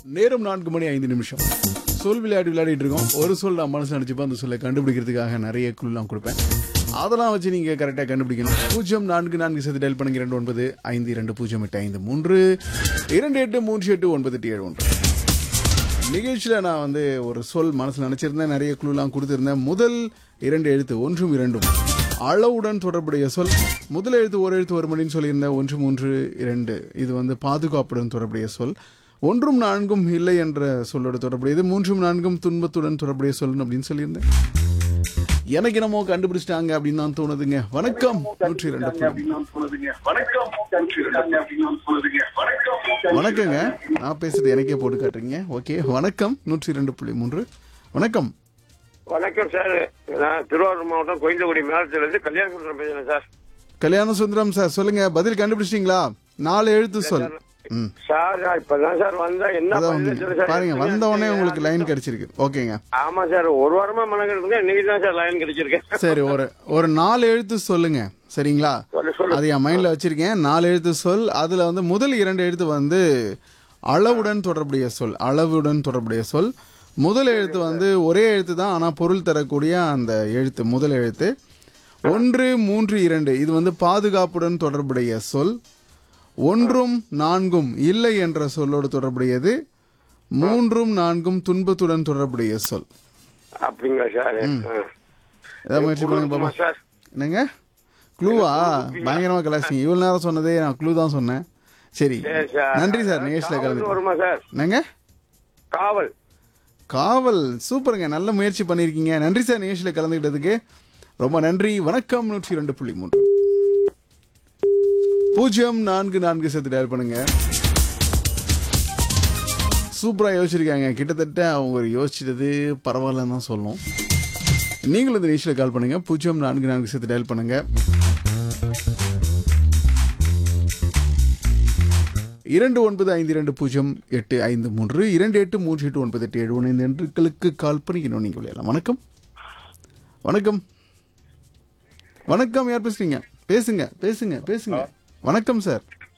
நேரம் நான்கு மணி ஐந்து நிமிஷம் சொல் விளையாட்டு விளையாடிட்டு இருக்கோம் ஒரு சொல் நான் மனசு நினச்சிப்போ அந்த சொல்லை கண்டுபிடிக்கிறதுக்காக நிறைய குழுலாம் கொடுப்பேன் அதெல்லாம் வச்சு நீங்கள் கரெக்டாக கண்டுபிடிக்கணும் பூஜ்ஜியம் நான்கு நான்கு சேர்த்து டெல் பண்ணுங்க ரெண்டு ஒன்பது ஐந்து இரண்டு பூஜ்ஜியம் எட்டு ஐந்து மூன்று இரண்டு எட்டு மூன்று எட்டு ஒன்பது எட்டு ஏழு ஒன்று நிகழ்ச்சியில் நான் வந்து ஒரு சொல் மனசில் நினச்சிருந்தேன் நிறைய குழுலாம் கொடுத்துருந்தேன் முதல் இரண்டு எழுத்து ஒன்றும் இரண்டும் அளவுடன் தொடர்புடைய சொல் முதல் எழுத்து ஒரு எழுத்து ஒரு மணின்னு சொல்லியிருந்தேன் ஒன்று மூன்று இரண்டு இது வந்து பாதுகாப்புடன் தொடர்புடைய சொல் ஒன்றும் நான்கும் இல்லை என்ற சொல்லோட தொடர்புடையது மூன்றும் நான்கும் துன்பத்துடன் தொடர்புடைய சொல் அப்படின்னு சொல்லியிருந்தேன் எனக்கு என்னமோ கண்டுபிடிச்சிட்டாங்க அப்படின்னு தான் தோணுதுங்க வணக்கம் நூற்றி இரண்டு புள்ளி வணக்கங்க நான் பேசுறது எனக்கே போட்டு காட்டுறீங்க ஓகே வணக்கம் நூற்றி ரெண்டு புள்ளி மூன்று வணக்கம் வணக்கம் சார் நான் திருவாரூர் மாவட்டம் கோயிந்தகுடி மேலத்திலிருந்து கல்யாணம் பேசுறேன் சார் கல்யாண சுந்தரம் சார் சொல்லுங்க பதில் கண்டுபிடிச்சிட்டீங்களா நாலு எழுத்து சொல் ம் சார் நான் இப்பதான் சார் வந்தேன் என்ன அதான் பதில் வந்து சொல்லு சார்? பாருங்க வந்த உடனே உங்களுக்கு லைன் கிடைச்சிருக்கு ஓகேங்க ஆமா சார் ஒரு வாரமா மனங்கிறதுங்க இன்னைக்கு தான் சார் லைன் கிடைச்சிருக்கேன் சரி ஒரு ஒரு நாலு எழுத்து சொல்லுங்க சரிங்களா சொல்லு சொல்லு அது என் மைண்ட்ல வச்சிருக்கேன் நாலு எழுத்து சொல் அதுல வந்து முதல் இரண்டு எழுத்து வந்து அளவுடன் தொடர்புடைய சொல் அளவுடன் தொடர்புடைய சொல் முதல் எழுத்து வந்து ஒரே எழுத்து தான் ஆனா பொருள் தரக்கூடிய அந்த எழுத்து முதல் எழுத்து ஒன்று மூன்று இரண்டு இது வந்து பாதுகாப்புடன் தொடர்புடைய சொல் ஒன்றும் நான்கும் இல்லை என்ற சொல்லோடு தொடர்புடையது மூன்றும் நான்கும் துன்பத்துடன் தொடர்புடைய சொல் அப்படிங்களா சார் ஆ. ஏதாவது முயற்சி பண்ணுங்க ஆமா பாப்பா சார் என்னங்க க்ளூவா பயங்கரமா கலாச்சிங்க இவ்வளவு நேரம் சொன்னதே நான் க்ளூ தான் சொன்னேன் சரி சரி சார் நன்றி சார் நிகழ்ச்சியில் காவல் கலந்து வருமா சார் என்னங்க காவல் காவல் சூப்பருங்க நல்ல முயற்சி பண்ணியிருக்கீங்க நன்றி சார் நிகழ்ச்சியில் கலந்துக்கிட்டதுக்கு ரொம்ப நன்றி வணக்கம் நூற்றி ரெண்டு புள்ளி மூன்று பூஜ்ஜியம் நான்கு நான்கு சேர்த்து டயல் பண்ணுங்க சூப்பராக யோசிச்சிருக்காங்க கிட்டத்தட்ட அவங்க யோசிச்சது பரவாயில்லன்னு தான் சொல்லணும் நீங்களும் இந்த நிகழ்ச்சியில் கால் பண்ணுங்க பூஜ்ஜியம் நான்கு நான்கு சேர்த்து டயல் பண்ணுங்க இரண்டு ஒன்பது ஐந்து இரண்டு பூஜ்ஜியம் எட்டு ஐந்து மூன்று இரண்டு எட்டு மூன்று எட்டு ஒன்பது எட்டு ஏழு ஒன்று இந்த எண்களுக்கு கால் பண்ணிக்கணும் நீங்கள் விளையாடலாம் வணக்கம் வணக்கம் வணக்கம் யார் பேசுறீங்க பேசுங்க பேசுங்க பேசுங்க வணக்கம் சார்